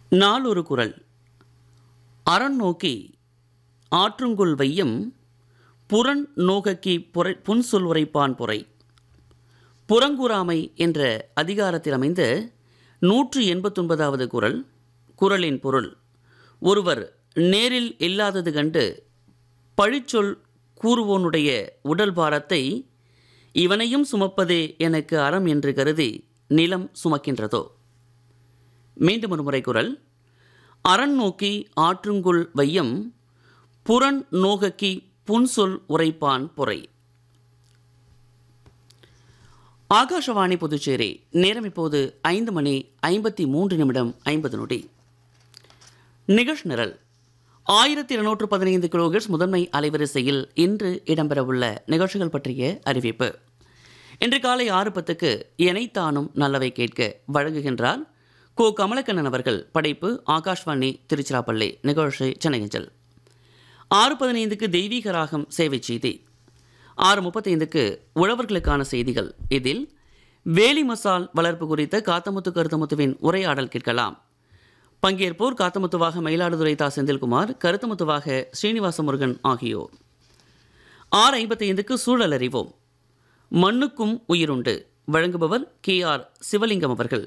நாளொரு குரல் அரண் நோக்கி ஆற்றுங்குள் வையம் புறன் நோகக்கி புரை புன்சொல் உரைப்பான் பொறை புறங்கூறாமை என்ற அதிகாரத்தில் அமைந்த நூற்று எண்பத்தொன்பதாவது குரல் குரலின் பொருள் ஒருவர் நேரில் இல்லாதது கண்டு பழிச்சொல் கூறுவோனுடைய உடல் பாரத்தை இவனையும் சுமப்பதே எனக்கு அறம் என்று கருதி நிலம் சுமக்கின்றதோ மீண்டும் ஒரு முறை குரல் அரண் நோக்கி ஆற்றுங்குள் வையம் புறன் நோகக்கி புன்சொல் உரைப்பான் பொறை ஆகாஷவாணி புதுச்சேரி நேரம் இப்போது ஐந்து மணி ஐம்பத்தி மூன்று நிமிடம் ஐம்பது நொடி நிகழ்ச் நிரல் ஆயிரத்தி இருநூற்று பதினைந்து கிலோகிட்ஸ் முதன்மை அலைவரிசையில் இன்று இடம்பெறவுள்ள நிகழ்ச்சிகள் பற்றிய அறிவிப்பு இன்று காலை ஆறு பத்துக்கு எனைத்தானும் நல்லவை கேட்க வழங்குகின்றார் கோ கமலக்கண்ணன் அவர்கள் படைப்பு ஆகாஷ்வாணி திருச்சிராப்பள்ளி நிகழ்ச்சி சென்னையஞ்சல் ஆறு பதினைந்துக்கு தெய்வீக ராகம் சேவை செய்தி ஆறு முப்பத்தைந்துக்கு உழவர்களுக்கான செய்திகள் இதில் வேலி மசால் வளர்ப்பு குறித்த காத்தமுத்து கருத்தமுத்துவின் உரையாடல் கேட்கலாம் பங்கேற்போர் காத்தமுத்துவாக மயிலாடுதுறை தா செந்தில்குமார் கருத்தமுத்துவாக ஸ்ரீனிவாச முருகன் ஆகியோர் ஆறு ஐம்பத்தைந்துக்கு சூழல் அறிவோம் மண்ணுக்கும் உயிருண்டு வழங்குபவர் கே ஆர் சிவலிங்கம் அவர்கள்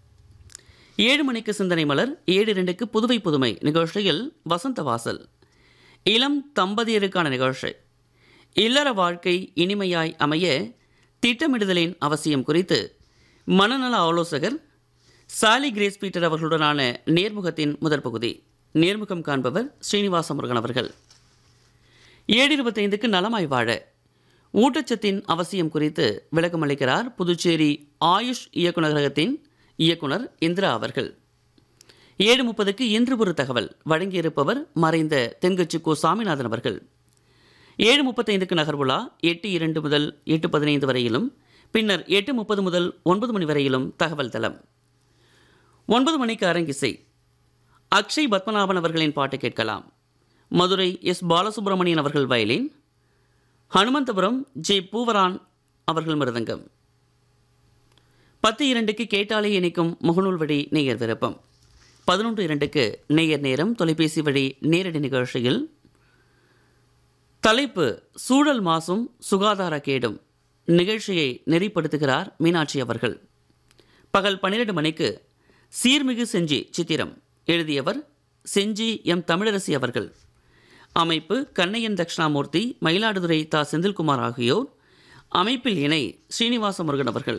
ஏழு மணிக்கு சிந்தனை மலர் ஏழு இரண்டுக்கு புதுவை புதுமை நிகழ்ச்சியில் வசந்த வாசல் இளம் தம்பதியருக்கான நிகழ்ச்சி இல்லற வாழ்க்கை இனிமையாய் அமைய திட்டமிடுதலின் அவசியம் குறித்து மனநல ஆலோசகர் சாலி கிரேஸ் பீட்டர் அவர்களுடனான நேர்முகத்தின் முதற் பகுதி நேர்முகம் காண்பவர் ஸ்ரீனிவாச முருகன் அவர்கள் ஏழு இருபத்தைந்துக்கு நலமாய் வாழ ஊட்டச்சத்தின் அவசியம் குறித்து விளக்கம் அளிக்கிறார் புதுச்சேரி ஆயுஷ் இயக்குநரகத்தின் இயக்குனர் இந்திரா அவர்கள் ஏழு முப்பதுக்கு இன்று ஒரு தகவல் வழங்கியிருப்பவர் மறைந்த தென்கட்சி கோ சாமிநாதன் அவர்கள் ஏழு முப்பத்தைந்துக்கு நகர்வுலா எட்டு இரண்டு முதல் எட்டு பதினைந்து வரையிலும் பின்னர் எட்டு முப்பது முதல் ஒன்பது மணி வரையிலும் தகவல் தளம் ஒன்பது மணிக்கு அரங்கிசை அக்ஷய் பத்மநாபன் அவர்களின் பாட்டு கேட்கலாம் மதுரை எஸ் பாலசுப்ரமணியன் அவர்கள் வயலின் ஹனுமந்தபுரம் ஜே பூவரான் அவர்கள் மிருதங்கம் பத்து இரண்டுக்கு கேட்டாலே இணைக்கும் முகநூல் வழி நேயர் விருப்பம் பதினொன்று இரண்டுக்கு நேயர் நேரம் தொலைபேசி வழி நேரடி நிகழ்ச்சியில் தலைப்பு சூழல் மாசும் சுகாதார கேடும் நிகழ்ச்சியை நெறிப்படுத்துகிறார் மீனாட்சி அவர்கள் பகல் பன்னிரண்டு மணிக்கு சீர்மிகு செஞ்சி சித்திரம் எழுதியவர் செஞ்சி எம் தமிழரசி அவர்கள் அமைப்பு கண்ணையன் தட்சிணாமூர்த்தி மயிலாடுதுறை தா செந்தில்குமார் ஆகியோர் அமைப்பில் இணை ஸ்ரீனிவாச முருகன் அவர்கள்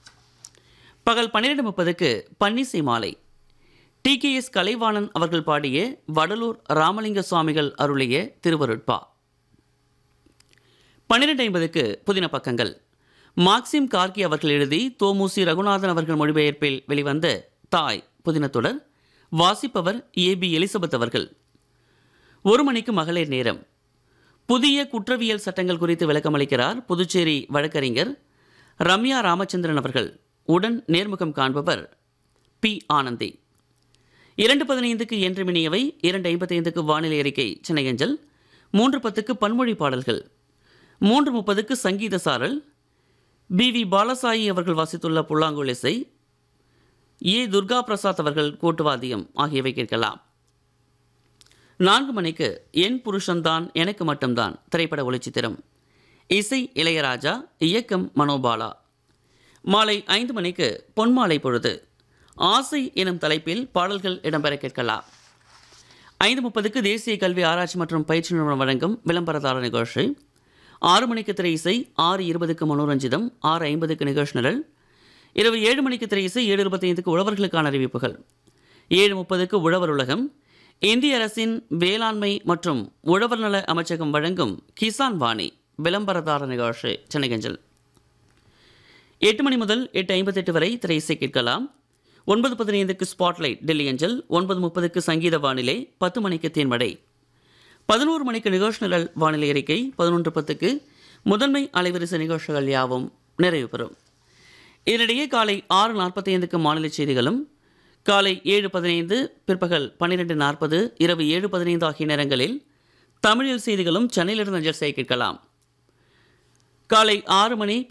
பகல் பன்னிரண்டு முப்பதுக்கு பன்னிசை மாலை டி கே எஸ் கலைவாணன் அவர்கள் பாடிய வடலூர் ராமலிங்க சுவாமிகள் அருளிய திருவருட்பா பன்னிரெண்டு ஐம்பதுக்கு புதின பக்கங்கள் மார்க்சிம் கார்கி அவர்கள் எழுதி தோமுசி ரகுநாதன் அவர்கள் மொழிபெயர்ப்பில் வெளிவந்த தாய் புதினத்தொடர் வாசிப்பவர் ஏ பி எலிசபெத் அவர்கள் ஒரு மணிக்கு மகளிர் நேரம் புதிய குற்றவியல் சட்டங்கள் குறித்து விளக்கமளிக்கிறார் புதுச்சேரி வழக்கறிஞர் ரம்யா ராமச்சந்திரன் அவர்கள் உடன் நேர்முகம் காண்பவர் பி ஆனந்தி இரண்டு பதினைந்துக்கு என்று மினியவை இரண்டு ஐம்பத்தைந்துக்கு வானிலை அறிக்கை சென்னையஞ்சல் மூன்று பத்துக்கு பன்மொழி பாடல்கள் மூன்று முப்பதுக்கு சங்கீத சாரல் பி வி பாலசாயி அவர்கள் வாசித்துள்ள புல்லாங்குழல் இசை ஏ துர்கா பிரசாத் அவர்கள் கூட்டுவாதியம் ஆகியவை கேட்கலாம் நான்கு மணிக்கு என் புருஷன்தான் எனக்கு மட்டும்தான் திரைப்பட ஒளிச்சித்திரம் இசை இளையராஜா இயக்கம் மனோபாலா மாலை ஐந்து மணிக்கு பொன்மாலை பொழுது ஆசை எனும் தலைப்பில் பாடல்கள் இடம்பெற கேட்கலாம் ஐந்து முப்பதுக்கு தேசிய கல்வி ஆராய்ச்சி மற்றும் பயிற்சி நிறுவனம் வழங்கும் விளம்பரதார நிகழ்ச்சி ஆறு மணிக்கு திரை இசை ஆறு இருபதுக்கு மனோரஞ்சிதம் ஆறு ஐம்பதுக்கு நிகழ்ச்சி நிரல் இரவு ஏழு மணிக்கு திரை இசை ஏழு இருபத்தைந்துக்கு உழவர்களுக்கான அறிவிப்புகள் ஏழு முப்பதுக்கு உழவர் உலகம் இந்திய அரசின் வேளாண்மை மற்றும் உழவர் நல அமைச்சகம் வழங்கும் கிசான் வாணி விளம்பரதார நிகழ்ச்சி சென்னைகஞ்சல் எட்டு மணி முதல் எட்டு ஐம்பத்தெட்டு வரை திரை இசை கேட்கலாம் ஒன்பது பதினைந்துக்கு ஸ்பாட்லைட் டெல்லி அஞ்சல் ஒன்பது முப்பதுக்கு சங்கீத வானிலை பத்து மணிக்கு தேன்மடை பதினோரு மணிக்கு நிகழ்ச்சி நிரல் வானிலை அறிக்கை பதினொன்று பத்துக்கு முதன்மை அலைவரிசை நிகழ்ச்சிகள் யாவும் நிறைவு பெறும் இதனிடையே காலை ஆறு நாற்பத்தி ஐந்துக்கு மாநில செய்திகளும் காலை ஏழு பதினைந்து பிற்பகல் பன்னிரெண்டு நாற்பது இரவு ஏழு பதினைந்து ஆகிய நேரங்களில் தமிழில் செய்திகளும் சென்னையிலிருந்து அஞ்சல் செய்ய கேட்கலாம் காலை ஆறு மணி